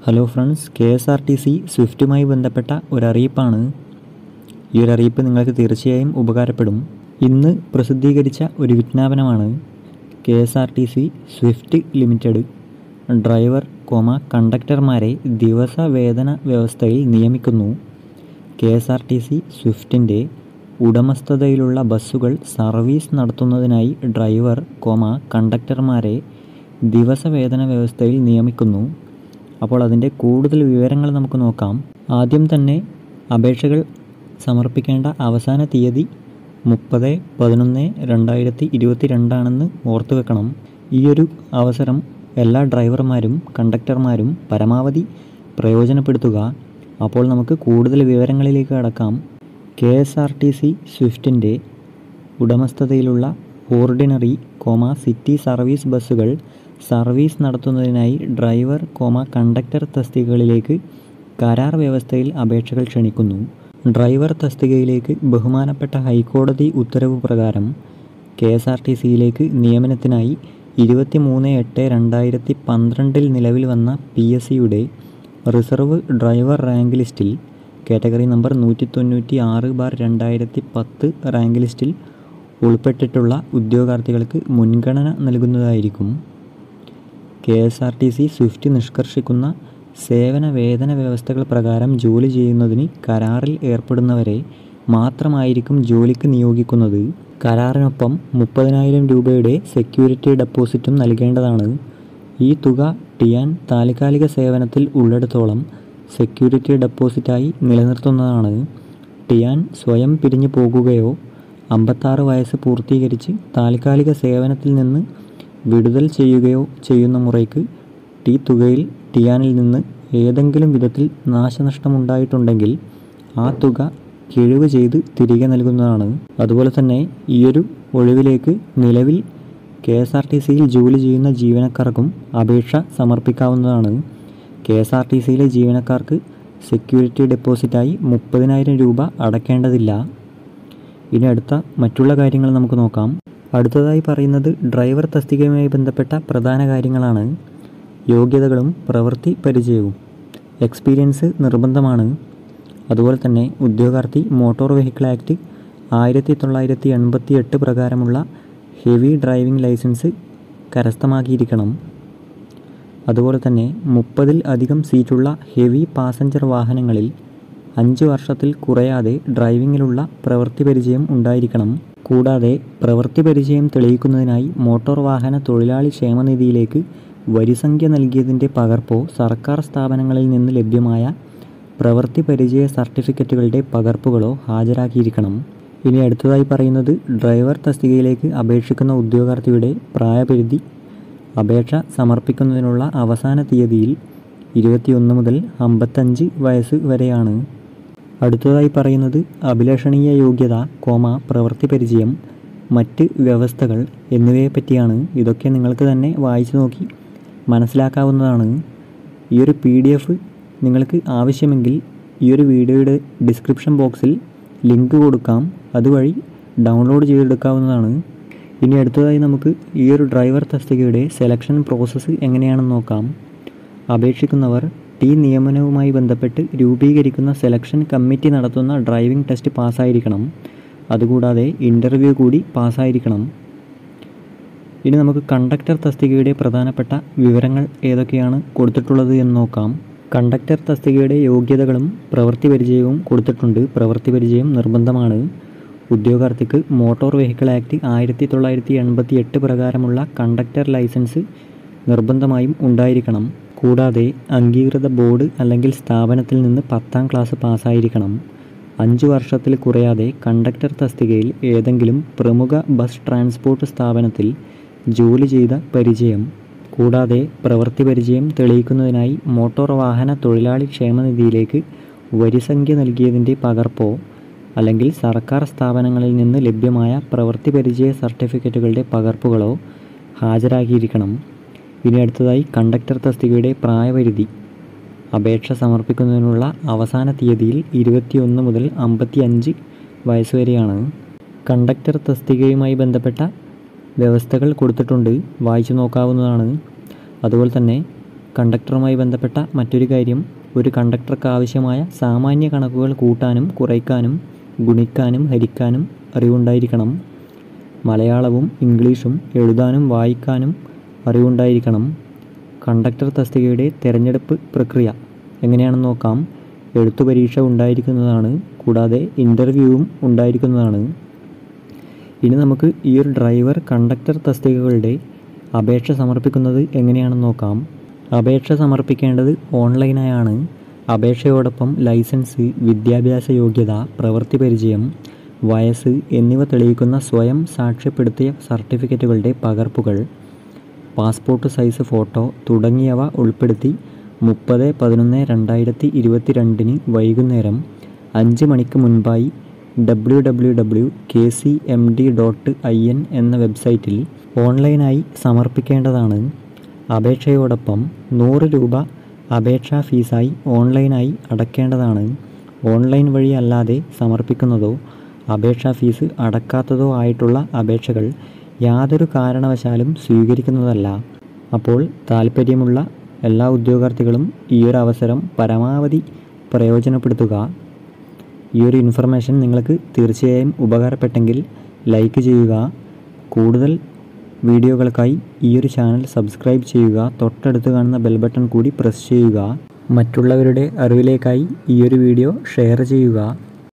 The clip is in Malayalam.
hello friends K S R T C സ്വിഫ്റ്റുമായി ബന്ധപ്പെട്ട ഒരറിയിപ്പാണ് ഈ ഒരു അറിയിപ്പ് നിങ്ങൾക്ക് തീർച്ചയായും ഉപകാരപ്പെടും ഇന്ന് പ്രസിദ്ധീകരിച്ച ഒരു വിജ്ഞാപനമാണ് K S R T C Swift limited driver comma കണ്ടക്ടർമാരെ ദിവസവേതന വ്യവസ്ഥയിൽ നിയമിക്കുന്നു കെ എസ് ആർ ടി സി സ്വിഫ്റ്റിൻ്റെ ഉടമസ്ഥതയിലുള്ള ബസ്സുകൾ സർവീസ് നടത്തുന്നതിനായി ഡ്രൈവർ കോമ കണ്ടക്ടർമാരെ ദിവസവേതന വ്യവസ്ഥയിൽ നിയമിക്കുന്നു അപ്പോൾ അതിൻ്റെ കൂടുതൽ വിവരങ്ങൾ നമുക്ക് നോക്കാം ആദ്യം തന്നെ അപേക്ഷകൾ സമർപ്പിക്കേണ്ട അവസാന തീയതി മുപ്പത് പതിനൊന്ന് രണ്ടായിരത്തി ഇരുപത്തി രണ്ടാണെന്ന് ഓർത്തു വെക്കണം ഈ ഒരു അവസരം എല്ലാ ഡ്രൈവർമാരും കണ്ടക്ടർമാരും പരമാവധി പ്രയോജനപ്പെടുത്തുക അപ്പോൾ നമുക്ക് കൂടുതൽ വിവരങ്ങളിലേക്ക് കടക്കാം K S R T C സ്വിഫ്റ്റിൻ്റെ ഉടമസ്ഥതയിലുള്ള ഓർഡിനറി കോമ സിറ്റി സർവീസ് ബസ്സുകൾ സർവീസ് നടത്തുന്നതിനായി ഡ്രൈവർ കോമ കണ്ടക്ടർ തസ്തികകളിലേക്ക് കരാർ വ്യവസ്ഥയിൽ അപേക്ഷകൾ ക്ഷണിക്കുന്നു ഡ്രൈവർ തസ്തികയിലേക്ക് ബഹുമാനപ്പെട്ട ഹൈക്കോടതി ഉത്തരവ് പ്രകാരം കെ എസ് ആർ ടി സിയിലേക്ക് നിയമനത്തിനായി ഇരുപത്തി മൂന്ന് എട്ട് രണ്ടായിരത്തി പന്ത്രണ്ടിൽ നിലവിൽ വന്ന പി എസ് സിയുടെ റിസർവ് ഡ്രൈവർ റാങ്ക് ലിസ്റ്റിൽ കാറ്റഗറി നമ്പർ നൂറ്റി തൊണ്ണൂറ്റി ആറ് ബാർ രണ്ടായിരത്തി പത്ത് റാങ്ക് ലിസ്റ്റിൽ ഉൾപ്പെട്ടിട്ടുള്ള ഉദ്യോഗാർത്ഥികൾക്ക് മുൻഗണന നൽകുന്നതായിരിക്കും K S R T C Swift നിഷ്കർഷിക്കുന്ന സേവന വേതന വ്യവസ്ഥകൾ പ്രകാരം ജോലി ചെയ്യുന്നതിന് കരാറിൽ ഏർപ്പെടുന്നവരെ മാത്രമായിരിക്കും ജോലിക്ക് നിയോഗിക്കുന്നത് കരാറിനൊപ്പം മുപ്പതിനായിരം രൂപയുടെ സെക്യൂരിറ്റി ഡെപ്പോസിറ്റും നൽകേണ്ടതാണ് ഈ തുക ടിയാൻ താൽക്കാലിക സേവനത്തിൽ ഉള്ളിടത്തോളം സെക്യൂരിറ്റി ഡെപ്പോസിറ്റായി നിലനിർത്തുന്നതാണ് ടിയാൻ സ്വയം പിരിഞ്ഞു പോകുകയോ അമ്പത്താറ് വയസ്സ് പൂർത്തീകരിച്ച് താൽക്കാലിക സേവനത്തിൽ നിന്ന് വിടുതൽ ചെയ്യുകയോ ചെയ്യുന്ന മുറയ്ക്ക് ടി തുകയിൽ ടിയാനിൽ നിന്ന് ഏതെങ്കിലും വിധത്തിൽ നാശനഷ്ടമുണ്ടായിട്ടുണ്ടെങ്കിൽ ആ തുക കിഴിവ് ചെയ്ത് തിരികെ നൽകുന്നതാണ് അതുപോലെ തന്നെ ഈയൊരു ഒഴിവിലേക്ക് നിലവിൽ കെ എസ് ആർ ടി സിയിൽ ജോലി ചെയ്യുന്ന ജീവനക്കാർക്കും അപേക്ഷ സമർപ്പിക്കാവുന്നതാണ് കെ എസ് ആർ ടി സിയിലെ ജീവനക്കാർക്ക് സെക്യൂരിറ്റി ഡെപ്പോസിറ്റായി മുപ്പതിനായിരം രൂപ അടയ്ക്കേണ്ടതില്ല ഇനി അടുത്ത മറ്റുള്ള കാര്യങ്ങൾ നമുക്ക് നോക്കാം അടുത്തതായി പറയുന്നത് ഡ്രൈവർ തസ്തികയുമായി ബന്ധപ്പെട്ട പ്രധാന കാര്യങ്ങളാണ് യോഗ്യതകളും പ്രവൃത്തി പരിചയവും എക്സ്പീരിയൻസ് നിർബന്ധമാണ് അതുപോലെ തന്നെ ഉദ്യോഗാർത്ഥി മോട്ടോർ വെഹിക്കിൾ ആക്ട് ആയിരത്തി തൊള്ളായിരത്തി എൺപത്തി എട്ട് പ്രകാരമുള്ള ഹെവി ഡ്രൈവിംഗ് ലൈസൻസ് കരസ്ഥമാക്കിയിരിക്കണം അതുപോലെ തന്നെ മുപ്പതിൽ അധികം സീറ്റുള്ള ഹെവി പാസഞ്ചർ വാഹനങ്ങളിൽ അഞ്ച് വർഷത്തിൽ കുറയാതെ ഡ്രൈവിങ്ങിലുള്ള പ്രവൃത്തി പരിചയം ഉണ്ടായിരിക്കണം കൂടാതെ പ്രവൃത്തി പരിചയം തെളിയിക്കുന്നതിനായി മോട്ടോർ വാഹന തൊഴിലാളി ക്ഷേമനിധിയിലേക്ക് വരിസംഖ്യ നൽകിയതിൻ്റെ പകർപ്പോ സർക്കാർ സ്ഥാപനങ്ങളിൽ നിന്ന് ലഭ്യമായ പ്രവൃത്തി പരിചയ സർട്ടിഫിക്കറ്റുകളുടെ പകർപ്പുകളോ ഹാജരാക്കിയിരിക്കണം ഇനി അടുത്തതായി പറയുന്നത് ഡ്രൈവർ തസ്തികയിലേക്ക് അപേക്ഷിക്കുന്ന ഉദ്യോഗാർത്ഥിയുടെ പ്രായപരിധി അപേക്ഷ സമർപ്പിക്കുന്നതിനുള്ള അവസാന തീയതിയിൽ ഇരുപത്തിയൊന്ന് മുതൽ അമ്പത്തഞ്ച് വയസ്സ് വരെയാണ് അടുത്തതായി പറയുന്നത് അഭിലഷണീയ യോഗ്യത കോമ പ്രവൃത്തി പരിചയം മറ്റ് വ്യവസ്ഥകൾ എന്നിവയെ പറ്റിയാണ് ഇതൊക്കെ നിങ്ങൾക്ക് തന്നെ വായിച്ചു നോക്കി മനസ്സിലാക്കാവുന്നതാണ് ഈ ഒരു പി ഡി എഫ് നിങ്ങൾക്ക് ആവശ്യമെങ്കിൽ ഈ ഒരു വീഡിയോയുടെ ഡിസ്ക്രിപ്ഷൻ ബോക്സിൽ ലിങ്ക് കൊടുക്കാം അതുവഴി ഡൗൺലോഡ് ചെയ്തെടുക്കാവുന്നതാണ് ഇനി അടുത്തതായി നമുക്ക് ഈ ഒരു ഡ്രൈവർ തസ്തികയുടെ സെലക്ഷൻ പ്രോസസ്സ് എങ്ങനെയാണെന്ന് നോക്കാം അപേക്ഷിക്കുന്നവർ ടി നിയമനവുമായി ബന്ധപ്പെട്ട് രൂപീകരിക്കുന്ന സെലക്ഷൻ കമ്മിറ്റി നടത്തുന്ന ഡ്രൈവിംഗ് ടെസ്റ്റ് പാസ്സായിരിക്കണം അതുകൂടാതെ ഇൻ്റർവ്യൂ കൂടി പാസ്സായിരിക്കണം ഇനി നമുക്ക് കണ്ടക്ടർ തസ്തികയുടെ പ്രധാനപ്പെട്ട വിവരങ്ങൾ ഏതൊക്കെയാണ് കൊടുത്തിട്ടുള്ളത് എന്ന് നോക്കാം കണ്ടക്ടർ തസ്തികയുടെ യോഗ്യതകളും പ്രവൃത്തി പരിചയവും കൊടുത്തിട്ടുണ്ട് പ്രവൃത്തി പരിചയം നിർബന്ധമാണ് ഉദ്യോഗാർത്ഥിക്ക് മോട്ടോർ വെഹിക്കിൾ ആക്ട് ആയിരത്തി തൊള്ളായിരത്തി എൺപത്തി എട്ട് പ്രകാരമുള്ള കണ്ടക്ടർ ലൈസൻസ് നിർബന്ധമായും ഉണ്ടായിരിക്കണം കൂടാതെ അംഗീകൃത ബോർഡ് അല്ലെങ്കിൽ സ്ഥാപനത്തിൽ നിന്ന് പത്താം ക്ലാസ് പാസ്സായിരിക്കണം അഞ്ച് വർഷത്തിൽ കുറയാതെ കണ്ടക്ടർ തസ്തികയിൽ ഏതെങ്കിലും പ്രമുഖ ബസ് ട്രാൻസ്പോർട്ട് സ്ഥാപനത്തിൽ ജോലി ചെയ്ത പരിചയം കൂടാതെ പ്രവൃത്തി പരിചയം തെളിയിക്കുന്നതിനായി മോട്ടോർ വാഹന തൊഴിലാളി ക്ഷേമനിധിയിലേക്ക് വരിസംഖ്യ നൽകിയതിൻ്റെ പകർപ്പോ അല്ലെങ്കിൽ സർക്കാർ സ്ഥാപനങ്ങളിൽ നിന്ന് ലഭ്യമായ പ്രവൃത്തി പരിചയ സർട്ടിഫിക്കറ്റുകളുടെ പകർപ്പുകളോ ഹാജരാക്കിയിരിക്കണം ഇനി അടുത്തതായി കണ്ടക്ടർ തസ്തികയുടെ പ്രായപരിധി അപേക്ഷ സമർപ്പിക്കുന്നതിനുള്ള അവസാന തീയതിയിൽ ഇരുപത്തിയൊന്ന് മുതൽ അമ്പത്തി അഞ്ച് വയസ്സ് വരെയാണ് കണ്ടക്ടർ തസ്തികയുമായി ബന്ധപ്പെട്ട വ്യവസ്ഥകൾ കൊടുത്തിട്ടുണ്ട് വായിച്ചു നോക്കാവുന്നതാണ് അതുപോലെ തന്നെ കണ്ടക്ടറുമായി ബന്ധപ്പെട്ട മറ്റൊരു കാര്യം ഒരു കണ്ടക്ടർക്ക് ആവശ്യമായ സാമാന്യ കണക്കുകൾ കൂട്ടാനും കുറയ്ക്കാനും ഗുണിക്കാനും ഹരിക്കാനും അറിവുണ്ടായിരിക്കണം മലയാളവും ഇംഗ്ലീഷും എഴുതാനും വായിക്കാനും അറിവുണ്ടായിരിക്കണം കണ്ടക്ടർ തസ്തികയുടെ തിരഞ്ഞെടുപ്പ് പ്രക്രിയ എങ്ങനെയാണെന്ന് നോക്കാം എഴുത്തു പരീക്ഷ ഉണ്ടായിരിക്കുന്നതാണ് കൂടാതെ ഇൻ്റർവ്യൂവും ഉണ്ടായിരിക്കുന്നതാണ് ഇനി നമുക്ക് ഈ ഒരു ഡ്രൈവർ കണ്ടക്ടർ തസ്തികകളുടെ അപേക്ഷ സമർപ്പിക്കുന്നത് എങ്ങനെയാണെന്ന് നോക്കാം അപേക്ഷ സമർപ്പിക്കേണ്ടത് ഓൺലൈനായാണ് അപേക്ഷയോടൊപ്പം ലൈസൻസ് വിദ്യാഭ്യാസ യോഗ്യത പ്രവൃത്തി പരിചയം വയസ്സ് എന്നിവ തെളിയിക്കുന്ന സ്വയം സാക്ഷ്യപ്പെടുത്തിയ സർട്ടിഫിക്കറ്റുകളുടെ പകർപ്പുകൾ പാസ്പോർട്ട് സൈസ് ഫോട്ടോ തുടങ്ങിയവ ഉൾപ്പെടുത്തി മുപ്പത് പതിനൊന്ന് രണ്ടായിരത്തി ഇരുപത്തി രണ്ടിന് വൈകുന്നേരം അഞ്ച് മണിക്ക് മുൻപായി W W W K C M D dot I N എന്ന വെബ്സൈറ്റിൽ ഓൺലൈനായി സമർപ്പിക്കേണ്ടതാണ് അപേക്ഷയോടൊപ്പം നൂറ് രൂപ അപേക്ഷാ ഫീസായി ഓൺലൈനായി അടയ്ക്കേണ്ടതാണ് ഓൺലൈൻ വഴി അല്ലാതെ സമർപ്പിക്കുന്നതോ അപേക്ഷാ ഫീസ് അടക്കാത്തതോ ആയിട്ടുള്ള അപേക്ഷകൾ യാതൊരു കാരണവശാലും സ്വീകരിക്കുന്നതല്ല അപ്പോൾ താല്പര്യമുള്ള എല്ലാ ഉദ്യോഗാർത്ഥികളും ഈ ഒരു അവസരം പരമാവധി പ്രയോജനപ്പെടുത്തുക ഈ ഒരു ഇൻഫർമേഷൻ നിങ്ങൾക്ക് തീർച്ചയായും ഉപകാരപ്പെട്ടെങ്കിൽ ലൈക്ക് ചെയ്യുക കൂടുതൽ വീഡിയോകൾക്കായി ഈ ഒരു ചാനൽ സബ്സ്ക്രൈബ് ചെയ്യുക തൊട്ടടുത്ത് കാണുന്ന ബെൽ ബട്ടൺ കൂടി പ്രസ് ചെയ്യുക മറ്റുള്ളവരുടെ അറിവിലേക്കായി ഈ ഒരു വീഡിയോ ഷെയർ ചെയ്യുക